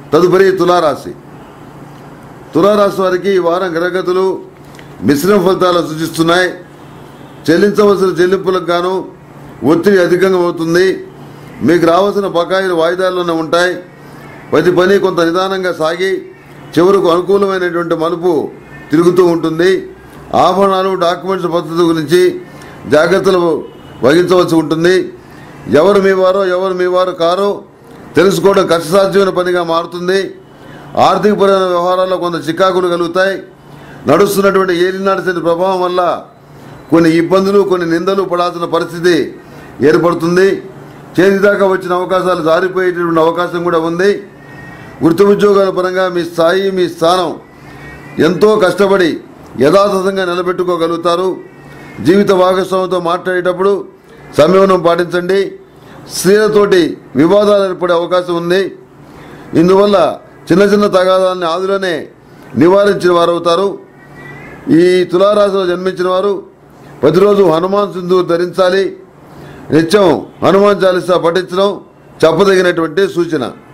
తదుపరి తులారాశి తులారాశి వారికి ఈ వారం గ్రహగతులు మిశ్రమ ఫలితాలు సూచిస్తున్నాయి చెల్లించవలసిన చెల్లింపులకు గాను ఒత్తిడి అధికంగా అవుతుంది మీకు రావాల్సిన బకాయిలు వాయిదాల్లోనే ఉంటాయి ప్రతి పని కొంత నిదానంగా సాగి చివరకు అనుకూలమైనటువంటి మలుపు తిరుగుతూ ఉంటుంది ఆభరణాలు డాక్యుమెంట్స్ పద్ధతి గురించి జాగ్రత్తలు వహించవలసి ఉంటుంది ఎవరు మీ వారో ఎవరు మీ వారు కారో తెలుసుకోవడం కష్టసాధ్యమైన పనిగా మారుతుంది ఆర్థికపరమైన వ్యవహారాల్లో కొంత చికాకులు కలుగుతాయి నడుస్తున్నటువంటి ఏలినాటి శని ప్రభావం వల్ల కొన్ని ఇబ్బందులు కొన్ని నిందలు పడాల్సిన పరిస్థితి ఏర్పడుతుంది చేతి దాకా వచ్చిన అవకాశాలు జారిపోయేటటువంటి అవకాశం కూడా ఉంది వృత్తి ఉద్యోగాల పరంగా మీ స్థాయి మీ స్థానం ఎంతో కష్టపడి యథాతథంగా నిలబెట్టుకోగలుగుతారు జీవిత భాగస్వామితో మాట్లాడేటప్పుడు సంయమనం పాటించండి స్త్రీలతోటి వివాదాలు ఏర్పడే అవకాశం ఉంది ఇందువల్ల చిన్న చిన్న తగాదాలని ఆదిలోనే నివారించిన వారు అవుతారు ఈ తులారాశిలో జన్మించిన వారు ప్రతిరోజు హనుమాన్ సింధూరు ధరించాలి నిత్యం హనుమాన్ చాలీసా పఠించడం చెప్పదగినటువంటి సూచన